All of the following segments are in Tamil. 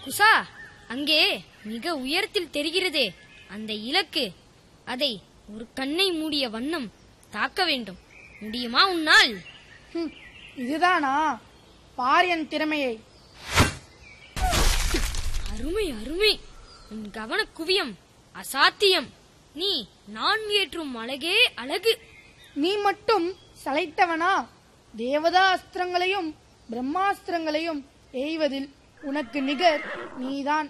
குசா அங்கே மிக உயரத்தில் தெரிகிறதே அந்த இலக்கு அதை ஒரு கண்ணை மூடிய வண்ணம் தாக்க வேண்டும் முடியுமா உன்னால் ஹம், இதுதானா பார் என் திறமையை அருமை அருமை உன் கவன குவியம் அசாத்தியம் நீ நான் ஏற்றும் அழகே அழகு நீ மட்டும் சளைத்தவனா தேவதா அஸ்திரங்களையும் பிரம்மாஸ்திரங்களையும் எய்வதில் உனக்கு நிகர் நீதான்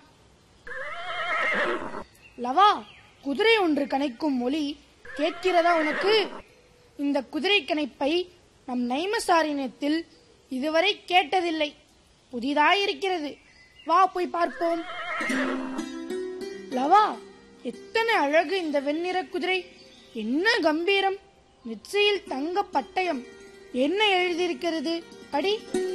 லவா குதிரை ஒன்று கணைக்கும் ஒலி கேட்கிறதா உனக்கு இந்த குதிரை கணைப்பை நம் நைமசாரினத்தில் இதுவரை கேட்டதில்லை புதிதாயிருக்கிறது வா போய் பார்ப்போம் லவா எத்தனை அழகு இந்த வெண்ணிற குதிரை என்ன கம்பீரம் நெற்றியில் தங்க பட்டயம் என்ன எழுதியிருக்கிறது படி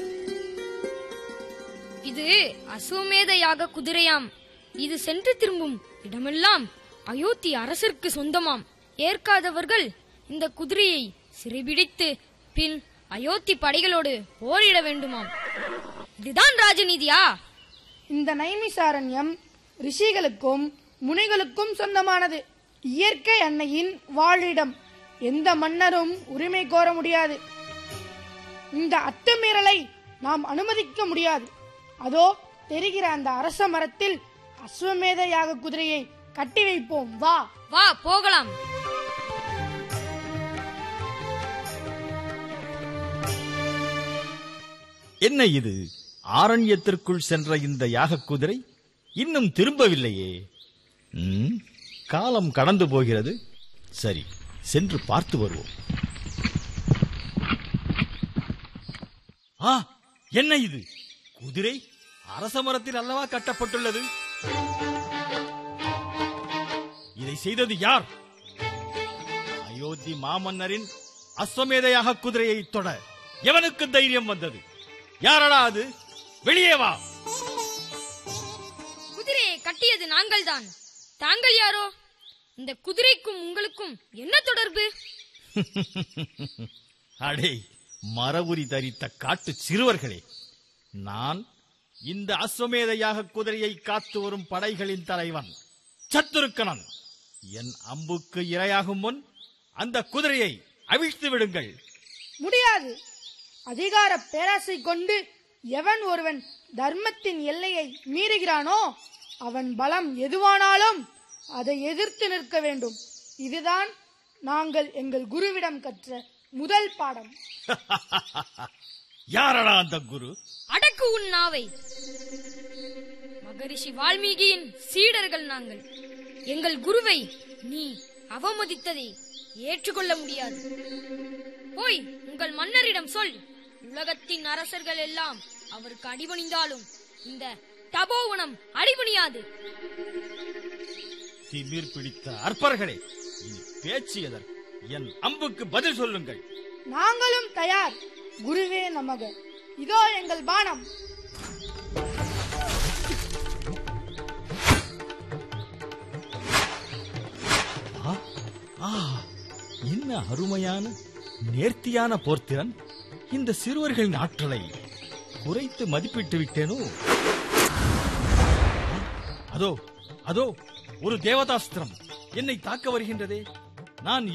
இது அசுவமேத யாக குதிரையாம் இது சென்று திரும்பும் இடமெல்லாம் அயோத்தி அரசருக்கு சொந்தமாம் ஏற்காதவர்கள் இந்த குதிரையை சிறைபிடித்து பின் அயோத்தி படைகளோடு போரிட வேண்டுமாம் இதுதான் ராஜநீதியா இந்த நைமிசாரண்யம் ரிஷிகளுக்கும் முனிகளுக்கும் சொந்தமானது இயற்கை அன்னையின் வாழிடம் எந்த மன்னரும் உரிமை கோர முடியாது இந்த அத்துமீறலை நாம் அனுமதிக்க முடியாது அதோ தெரிகிற அந்த அரச மரத்தில் அஸ்வமேத யாக குதிரையை கட்டி வைப்போம் வா வா போகலாம் என்ன இது ஆரண்யத்திற்குள் சென்ற இந்த யாகக் குதிரை இன்னும் திரும்பவில்லையே ம், காலம் கடந்து போகிறது சரி சென்று பார்த்து வருவோம் ஆ என்ன இது குதிரை அரச மரத்தில் அல்லவா கட்டப்பட்டுள்ளது இதை செய்தது யார் அயோத்தி மாமன்னரின் அஸ்வமேதையாக குதிரையை தொட எவனுக்கு தைரியம் வந்தது யாரடா அது வெளியே வா குதிரையை கட்டியது நாங்கள்தான் தாங்கள் யாரோ இந்த குதிரைக்கும் உங்களுக்கும் என்ன தொடர்பு அடே மரவுரி தரித்த காட்டு சிறுவர்களே நான் இந்த அஸ்வமேதையாக குதிரையை காத்து வரும் படைகளின் தலைவன் சத்துருக்கணன் என் அம்புக்கு இரையாகும் முன் அந்த குதிரையை அவிழ்த்து விடுங்கள் முடியாது அதிகார பேராசை கொண்டு எவன் ஒருவன் தர்மத்தின் எல்லையை மீறுகிறானோ அவன் பலம் எதுவானாலும் அதை எதிர்த்து நிற்க வேண்டும் இதுதான் நாங்கள் எங்கள் குருவிடம் கற்ற முதல் பாடம் யாரடா அந்த குரு அடக்கு உன் நாவை மகரிஷி வால்மீகியின் சீடர்கள் நாங்கள் எங்கள் குருவை நீ அவமதித்ததை ஏற்றுக்கொள்ள முடியாது போய் உங்கள் மன்னரிடம் சொல் உலகத்தின் அரசர்கள் எல்லாம் அவருக்கு அடிபணிந்தாலும் இந்த தபோவனம் அடிபணியாது திமிர் பிடித்த அற்பர்களே இனி பேச்சு எதற்கு என் அம்புக்கு பதில் சொல்லுங்கள் நாங்களும் தயார் குருவே நமக இதோ எங்கள் பானம் ஆ, ஆ, என்ன அருமையான நேர்த்தியான போர்த்திறன் இந்த சிறுவர்களின் ஆற்றலை குறைத்து மதிப்பிட்டு விட்டேனோ ஆ, அதோ அதோ ஒரு தேவதாஸ்திரம் என்னை தாக்க வருகின்றதே நான்